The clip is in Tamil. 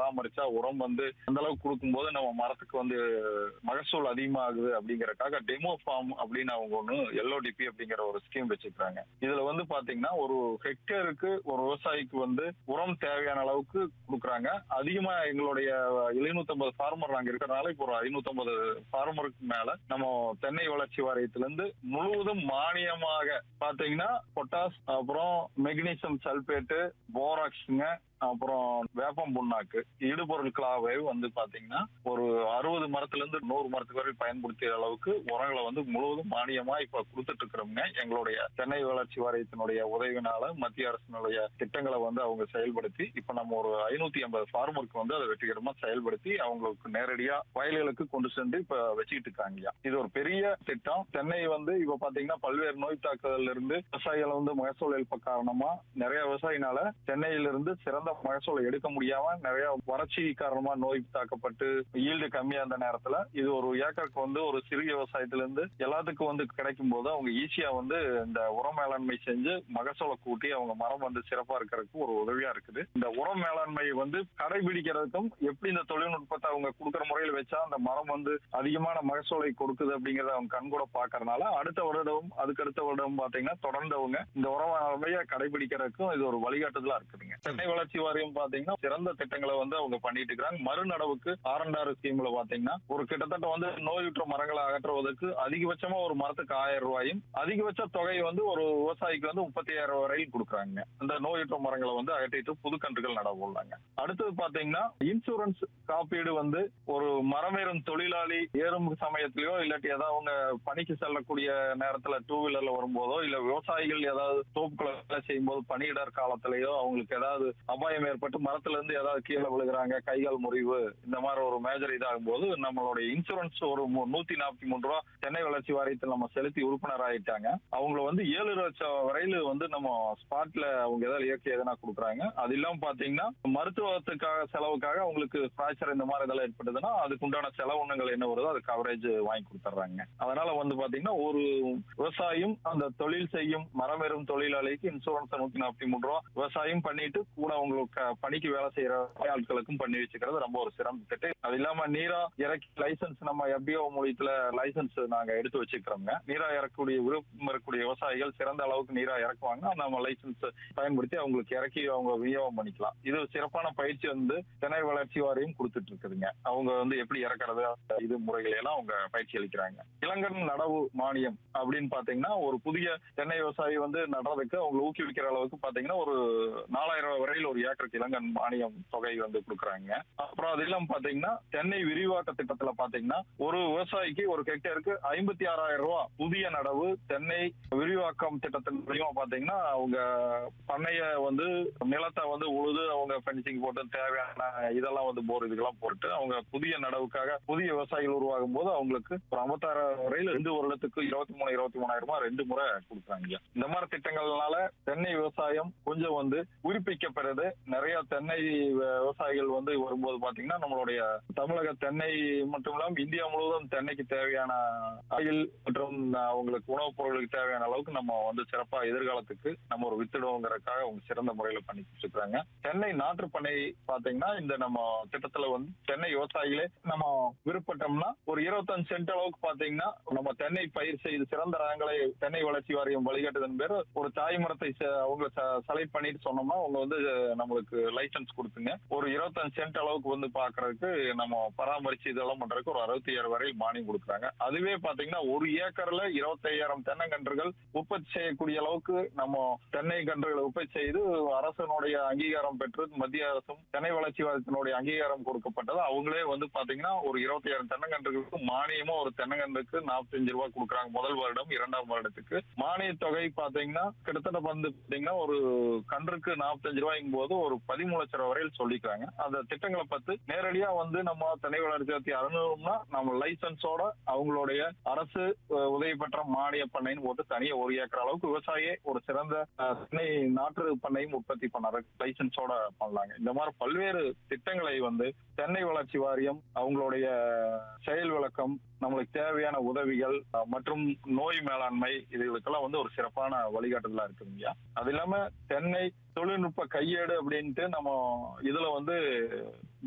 பராமரிச்சா உரம் வந்து அந்த அளவுக்கு கொடுக்கும்போது நம்ம மரத்துக்கு வந்து மகசூல் அதிகமாகுது அப்படிங்கறக்காக டெமோ ஃபார்ம் அப்படின்னு அவங்க ஒண்ணு எல்ஓடிபி அப்படிங்கிற ஒரு ஸ்கீம் வச்சிருக்காங்க இதுல வந்து பாத்தீங்கன்னா ஒரு ஹெக்டேருக்கு ஒரு விவசாயிக்கு வந்து உரம் தேவையான அளவுக்கு கொடுக்குறாங்க அதிகமா எங்களுடைய எழுநூத்தம்பது ஃபார்மர் நாங்க இருக்கிறனால இப்போ ஒரு ஐநூத்தம்பது ஃபார்மருக்கு மேல நம்ம தென்னை வளர்ச்சி வாரியத்துல இருந்து முழுவதும் மானியமாக பாத்தீங்கன்னா பொட்டாஸ் அப்புறம் மெக்னீசியம் சல்பேட்டு போராக்ஸுங்க அப்புறம் வேப்பம் புண்ணாக்கு இடுபொருட்களாகவே வந்து பாத்தீங்கன்னா ஒரு அறுபது மரத்துல இருந்து நூறு மரத்துக்கு வரை பயன்படுத்திய அளவுக்கு உரங்களை வந்து முழுவதும் மானியமா இப்ப கொடுத்துட்டு இருக்கிறோம்ங்க எங்களுடைய தென்னை வளர்ச்சி வாரியத்தினுடைய உதவினால மத்திய அரசினுடைய திட்டங்களை வந்து அவங்க செயல்படுத்தி இப்ப நம்ம ஒரு ஐநூத்தி ஐம்பது ஃபார்மருக்கு வந்து அதை வெற்றிகரமா செயல்படுத்தி அவங்களுக்கு நேரடியா வயல்களுக்கு கொண்டு சென்று இப்ப வச்சுக்கிட்டு இருக்காங்க இது ஒரு பெரிய திட்டம் தென்னை வந்து இப்ப பாத்தீங்கன்னா பல்வேறு நோய் தாக்குதல்ல இருந்து விவசாயிகள் வந்து மகசூல் இழப்பு காரணமா நிறைய விவசாயினால தென்னையிலிருந்து சிறந்த மகசூலை எடுக்க முடியாம நிறைய வறட்சி காரணமா நோய் தாக்கப்பட்டு ஈல்டு கம்மியா இருந்த நேரத்துல இது ஒரு ஏக்கருக்கு வந்து ஒரு சிறிய விவசாயத்துல இருந்து எல்லாத்துக்கும் வந்து கிடைக்கும் போது அவங்க ஈஸியா வந்து இந்த உர மேலாண்மை செஞ்சு மகசூலை கூட்டி அவங்க மரம் வந்து சிறப்பா இருக்கிறதுக்கு ஒரு உதவியா இருக்குது இந்த உர மேலாண்மை வந்து கடைபிடிக்கிறதுக்கும் எப்படி இந்த தொழில்நுட்பத்தை அவங்க கொடுக்குற முறையில் வச்சா அந்த மரம் வந்து அதிகமான மகசூலை கொடுக்குது அப்படிங்கறத அவங்க கண்கூட பாக்குறதுனால அடுத்த வருடம் அதுக்கு அடுத்த வருடம் பாத்தீங்கன்னா தொடர்ந்து அவங்க இந்த உர மேலாண்மையை கடைபிடிக்கிறதுக்கும் இது ஒரு வழிகாட்டுதலா இருக்குதுங்க சென்னை வளர்ச்சி வாரியம் பாத்தீங்கன்னா சிறந்த திட்டங்களை வந்து அவங்க பண்ணிட்டு இருக்காங்க மறுநடவுக்கு ஆரண்டாறு ஸ்கீம்ல பாத்தீங்கன்னா ஒரு கிட்டத்தட்ட வந்து நோயுற்ற மரங்களை அகற்றுவதற்கு அதிகபட்சமா ஒரு மரத்துக்கு ஆயிரம் ரூபாயும் அதிகபட்ச தொகை வந்து ஒரு விவசாயிக்கு வந்து முப்பத்தி ஆயிரம் வரையில் கொடுக்குறாங்க அந்த நோயுற்ற மரங்களை வந்து அகற்றிட்டு புதுக்கன்றுகள் நட போடுறாங்க அடுத்தது பாத்தீங்கன்னா இன்சூரன்ஸ் காப்பீடு வந்து ஒரு மரமேறும் தொழிலாளி ஏறும் சமயத்திலயோ இல்லாட்டி ஏதாவது அவங்க பணிக்கு செல்லக்கூடிய நேரத்துல டூ வீலர்ல வரும்போதோ இல்ல விவசாயிகள் ஏதாவது தோப்புக்குள்ள வேலை செய்யும் போது பணியிடர் காலத்திலயோ அவங்களுக்கு ஏதாவது அபாயம் ஏற்பட்டு மரத்துல இருந்து ஏதாவது கீழே விழுகிறாங்க கைகால் முறிவு இந்த மாதிரி ஒரு மேஜர் இதாகும் போது நம்மளுடைய இன்சூரன்ஸ் ஒரு மு- நூத்தி நாற்பத்தி மூணு ரூபா சென்னை வளர்ச்சி வாரியத்தில் நம்ம செலுத்தி உறுப்பினர் ஆயிட்டாங்க அவங்கள வந்து ஏழு லட்சம் வரையில வந்து நம்ம ஸ்பாட்ல அவங்க ஏதாவது இயற்கை எதனா கொடுக்குறாங்க அது இல்லாம பாத்தீங்கன்னா மருத்துவத்துக்காக செலவுக்காக அவங்களுக்கு ஃபிராக்சர் இந்த மாதிரி இதெல்லாம் ஏற்பட்டதுன்னா அதுக்கு உண்டான செலவுனங்கள் என்ன வருதோ அது கவரேஜ் வாங்கி கொடுத்துட்றாங்க அதனால வந்து பாத்தீங்கன்னா ஒரு விவசாயியும் அந்த தொழில் செய்யும் மரமேறும் தொழிலாளிக்கு இன்சூரன்ஸ் நூத்தி நாற்பத்தி மூணு ரூபா விவசாயம் பண்ணிட்டு கூட அவங்களுக்கு க- பணிக்கு வேலை செய்யற ஆட்களுக்கும் பண்ணி வச்சுக்கிறது ரொம்ப ஒரு சிறந்த திட்டம் அது இல்லாம நீரா இறக்கி லைசன்ஸ் நம்ம எஃபிஓ மூலியத்துல லைசன்ஸ் நாங்க எடுத்து வச்சுக்கிறோங்க நீரா இறக்கக்கூடிய விருப்பம் இருக்கக்கூடிய விவசாயிகள் சிறந்த அளவுக்கு நீரா இறக்குவாங்க நம்ம லைசன்ஸ் பயன்படுத்தி அவங்களுக்கு இறக்கி அவங்க விநியோகம் பண்ணிக்கலாம் இது ஒரு சிறப்பான பயிற்சி வந்து தென்னை வளர்ச்சி வாரியம் கொடுத்துட்டு இருக்குதுங்க அவங்க வந்து எப்படி இறக்குறது அந்த இது முறைகளை எல்லாம் அவங்க பயிற்சி அளிக்கிறாங்க இளங்கன் நடவு மானியம் அப்படின்னு பாத்தீங்கன்னா ஒரு புதிய தென்னை விவசாயி வந்து நடுறதுக்கு அவங்க ஊக்குவிக்கிற அளவுக்கு பாத்தீங்கன்னா ஒரு நாலாயிரம் ரூபாய் வரையில் ஒரு ஏக்கருக்கு இளங்கன் மானியம் தொகை வந்து கொடுக்குறாங்க அப்புறம் அது இல்லாம பாத்தீங்கன்னா தென்னை விரிவாக்க திட்டத்துல பாத்தீங்கன்னா ஒரு விவசாயிக்கு ஒரு ஹெக்டேருக்கு ஐம்பத்தி ஆறாயிரம் ரூபாய் புதிய நடவு தென்னை விரிவாக்கம் திட்டத்தின் மூலியமா பாத்தீங்கன்னா அவங்க பண்ணைய வந்து நிலத்தை வந்து உழுது அவங்க ஃபென்சிங் போட்டு தேவையான இதெல்லாம் வந்து போர் இதுக்கெல்லாம் போட்டு அவங்க புதிய நடவுக்காக புதிய விவசாயிகள் உருவாகும் போது அவங்களுக்கு ஒரு ஐம்பத்தாறாயிரம் வரையில் ரெண்டு வருடத்துக்கு இருபத்தி மூணு இருபத்தி மூணாயிரம் ரூபாய் ரெண்டு முறை கொடுக்குறாங்க இந்த மாதிரி திட்டங்கள்னால தென்னை விவசாயம் கொஞ்சம் வந்து உயிர்ப்பிக்கப்படுது நிறைய தென்னை வ- விவசாயிகள் வந்து வரும்போது பாத்தீங்கன்னா நம்மளுடைய தமிழக தென்னை மட்டும் இல்லாம இந்தியா முழுவதும் தென்னைக்கு தேவையான ஆயில் மற்றும் அவங்களுக்கு உணவுப் பொருளுக்கு தேவையான அளவுக்கு நம்ம வந்து சிறப்பா எதிர்காலத்துக்கு நம்ம ஒரு வித்துடுவோங்கிறதுக்காக அவங்க சிறந்த முறையில பண்ணி கொடுத்துருக்காங்க தென்னை நாற்று பண்ணை பாத்தீங்கன்னா இந்த நம்ம திட்டத்துல வந்து தென்னை விவசாயிகளே நம்ம விருப்பட்டோம்னா ஒரு இருபத்தஞ்சு சென்ட் அளவுக்கு பாத்தீங்கன்னா நம்ம தென்னை பயிர் செய்து சிறந்த ரகங்களை தென்னை வளர்ச்சி வாரியம் வழிகாட்டுதன் பேர் ஒரு தாய் மரத்தை செ- அவங்க செலக்ட் பண்ணிட்டு சொன்னோம்னா அவங்க வந்து நம்மளுக்கு லைசன்ஸ் கொடுத்துங்க ஒரு இருபத்தஞ்சு சென்ட் அளவுக்கு வந்து பாக்குறதுக்கு நம்ம பராமரிச்சு இதெல்லாம் பண்றதுக்கு ஒரு அறுபத்தி ஏழு வரை மானியம் கொடுக்குறாங்க அதுவே பாத்தீங்கன்னா ஒரு ஏக்கர்ல இருபத்தையாயிரம் தென்னங்கன்றுகள் உற்பத்தி செய்யக்கூடிய அளவுக்கு நம்ம தென்னை கன்றுகளை உற்பத்தி செய்து அரசனுடைய அங்கீகாரம் பெற்று மத்திய அரசும் தென்னை வளர்ச்சி வாரியத்தினுடைய அங்கீகாரம் கொடுக்கப்பட்டது அவங்களே வந்து பாத்தீங்கன்னா ஒரு இருபத்தையாயிரம் தென்னங்கன்றுகளுக்கு மானியமா ஒரு தென்னங்கன்றுக்கு நாற்பத்தஞ்சு ரூபாய் கொடுக்குறாங்க முதல் வருடம் இரண்டாம் வருடத்துக்கு மானிய தொகை பாத்தீங்கன்னா கிட்டத்தட்ட வந்து பாத்தீங்கன்னா ஒரு கன்றுக்கு நாற்பத்தஞ்சு ரூபாய்க்கும் போது ஒரு பதிமூணு லட்சம் ரூபாய் வரையில் சொல்லிக்கிறாங்க அந்த திட்டங்களை பத்தி நேரடியா வந்து நம்ம தென்னை வளர்ச்சி வாரியத்தை அணுகணும்னா நம்ம லைசன்ஸோட அவங்களுடைய அரசு அஹ், உதவி பெற்ற மானிய பண்ணைன்னு போட்டு தனியா ஒரு ஏக்கர் அளவுக்கு விவசாயியே ஒரு சிறந்த அஹ், தென்னை நாற்று பண்ணையும் உற்பத்தி பண்ண லைசன்ஸோட பண்ணலாங்க இந்த மாதிரி பல்வேறு திட்டங்களை வந்து தென்னை வளர்ச்சி வாரியம் அவங்களுடைய செயல் விளக்கம் நம்மளுக்கு தேவையான உதவிகள் அஹ், மற்றும் நோய் மேலாண்மை இதுகளுக்கெல்லாம் வந்து ஒரு சிறப்பான வழிகாட்டுதலா இருக்குங்கய்யா அது இல்லாம தென்னை தொழில்நுட்ப கையேடு அப்படின்ட்டு நம்ம இதுல வந்து